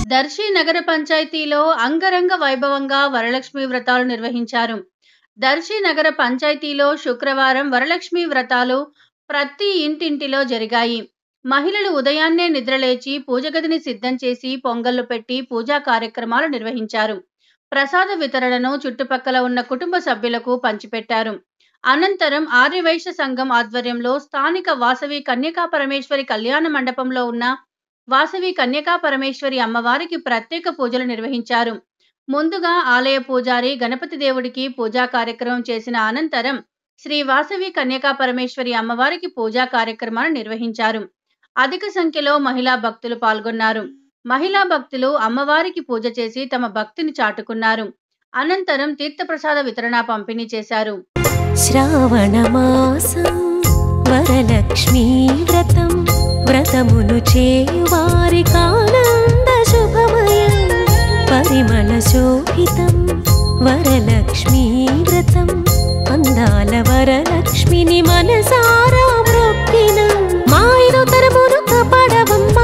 దర్శి నగర పంచాయతీలో అంగరంగ వైభవంగా వరలక్ష్మి వ్రతాలు నిర్వహించారు దర్శి నగర పంచాయతీలో శుక్రవారం వరలక్ష్మి వ్రతాలు ప్రతి ఇంటింటిలో జరిగాయి మహిళలు ఉదయాన్నే నిద్రలేచి పూజగదిని సిద్ధం చేసి పొంగళ్లు పెట్టి పూజా కార్యక్రమాలు నిర్వహించారు ప్రసాద వితరణను చుట్టుపక్కల ఉన్న కుటుంబ సభ్యులకు పంచిపెట్టారు అనంతరం ఆర్యవైశ్య సంఘం ఆధ్వర్యంలో స్థానిక వాసవి కన్యకా పరమేశ్వరి కళ్యాణ మండపంలో ఉన్న వాసవి కన్యకా పరమేశ్వరి అమ్మవారికి ప్రత్యేక పూజలు నిర్వహించారు ముందుగా ఆలయ పూజారి గణపతి దేవుడికి పూజా కార్యక్రమం చేసిన అనంతరం శ్రీ వాసవి కన్యకా పరమేశ్వరి అమ్మవారికి పూజా కార్యక్రమాలు నిర్వహించారు అధిక సంఖ్యలో మహిళా భక్తులు పాల్గొన్నారు మహిళా భక్తులు అమ్మవారికి పూజ చేసి తమ భక్తిని చాటుకున్నారు అనంతరం తీర్థప్రసాద వితరణ పంపిణీ చేశారు శ్రావణమాసం వరలక్ష్మీ వ్రతం వ్రతమును చేయువారి కానంద శుభమయం పరిమళ శోభితం వరలక్ష్మీ వ్రతం అందాల వరలక్ష్మిని మనసారా మొక్కిన మా ఐదో తరమును కాపాడవమ్మా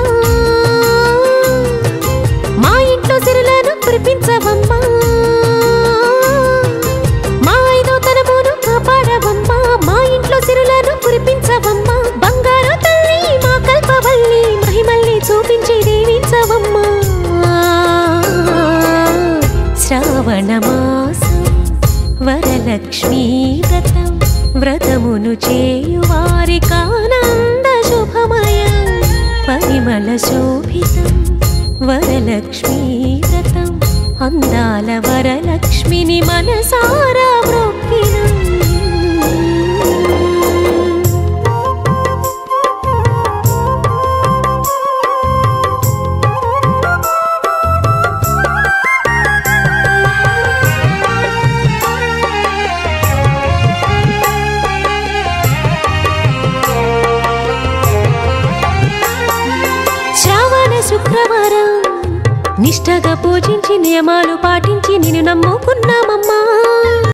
మా ఇంట్లో సిరులను కురిపించవమ్మా మా ఐదో తరమును కాపాడవమ్మా మా ఇంట్లో సిరులను కురిపించవమ్మా బంగారు తల్లి మా కల్పవల్లి మహిమల్ని చూపించి దీవించవమ్మా శ్రావణ మాసం వరలక్ష్మీ వ్రతం వ్రతమును చేయువారి కానంద శుభమయం పరిమళ శోభితం వరలక్ష్మీ వ్రతం అందాల వరలక్ష్మిని మనసారా మొక్కినం శ్రావణ శుక్రవారం నిష్టగా పూజించి నియమాలు పాటించి నిన్ను నమ్ముకున్నామమ్మా